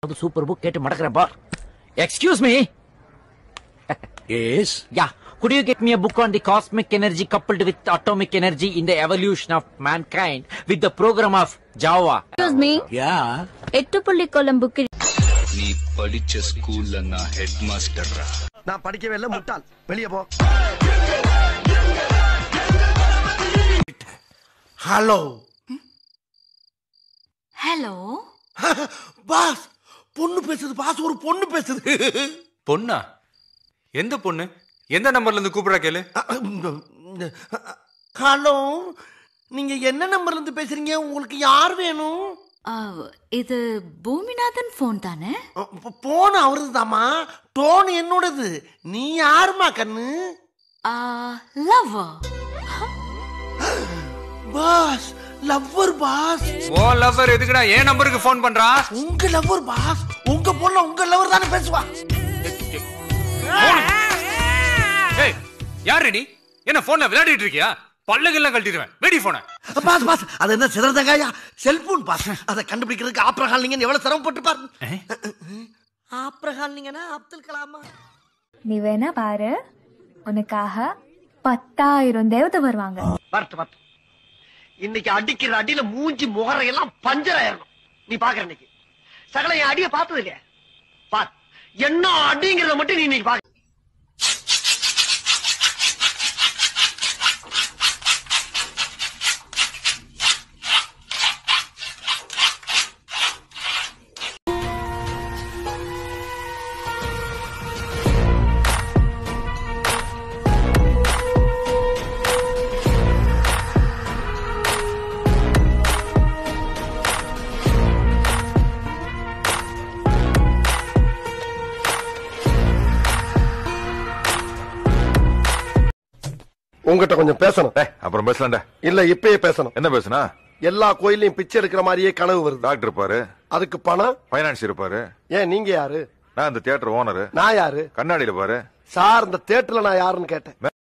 super book கேட்டு மடக்கிறேன் பார் excuse me yes yeah could you get me a book on the cosmic energy coupled with atomic energy in the evolution of mankind with the program of java excuse me yeah எட்டு புள்ளி Kollam book நீ படிச்ச ஸ்கூல்ல நான் head மாஸ்டர்ரா நான் படிக்கவே இல்லை முட்டாள் வெளியே போ ஹலோ ஹலோ பாஸ் பொண்ணு பேசுது பாஸ் ஒரு பொண்ணு பேசுது பொண்ணா எந்த பொண்ணு எந்த நம்பர்ல இருந்து கூப்பிடுறா கேளு ஹலோ நீங்க என்ன நம்பர்ல இருந்து பேசுறீங்க உங்களுக்கு யார் வேணும் இது பூமிநாதன் ஃபோன் தானே போன் அவரது தாமா டோன் என்னோடது நீ யாருமா கண்ணு love boss lover boss oh lover எதுக்குடா என் நம்பருக்கு ஃபோன் பண்றா உங்க லவ்வர் பாஸ் உங்க பொண்ணு உங்க லவ்வர் தானே பேசுவா ஏய் யார் நீ என்ன போன்ல விளையாடிட்டு இருக்கியா பல்லகெல்லாம் கழட்டிடுவேன் வெடி போன பாஸ் பாஸ் அது என்ன சிறந்தங்காயா செல்போன் பாஸ் அதை கண்டுபிடிக்கிறதுக்கு ஆப்ரஹால் நீங்க எவ்வளவு சிரமப்பட்டு பாருங்க ஆப்ரஹால் நீங்கன்னா அப்துல் கலாமா நீ வேணா பாரு உனக்காக பத்தாயிரம் தேவதை வருவாங்க வரட்டு வரட்டு இன்னைக்கு அடிக்கிற அடியில மூஞ்சி முகரையெல்லாம் பஞ்சர் ஆயிரணும் நீ பாக்குற இன்னைக்கு சகல என் அடிய பார்த்தது இல்லையா பார் என்ன அடிங்கிறத மட்டும் நீ இன்னைக்கு பாக்க உங்ககிட்ட கொஞ்சம் பேசணும் டேய், அப்புறம் பேசலாம்டா இல்ல இப்பயே பேசணும் என்ன பேசுனா எல்லா கோயிலையும் பிச்சை எடுக்கிற மாதிரியே கனவு வருது டாக்டர் இருப்பாரு அதுக்கு பணம் பைனான்ஸ் இருப்பாரு ஏன் நீங்க யாரு நான் இந்த தியேட்டர் ஓனர் நான் யாரு கண்ணாடியில பாரு சார் இந்த தேட்டர்ல நான் யாருன்னு கேட்டேன்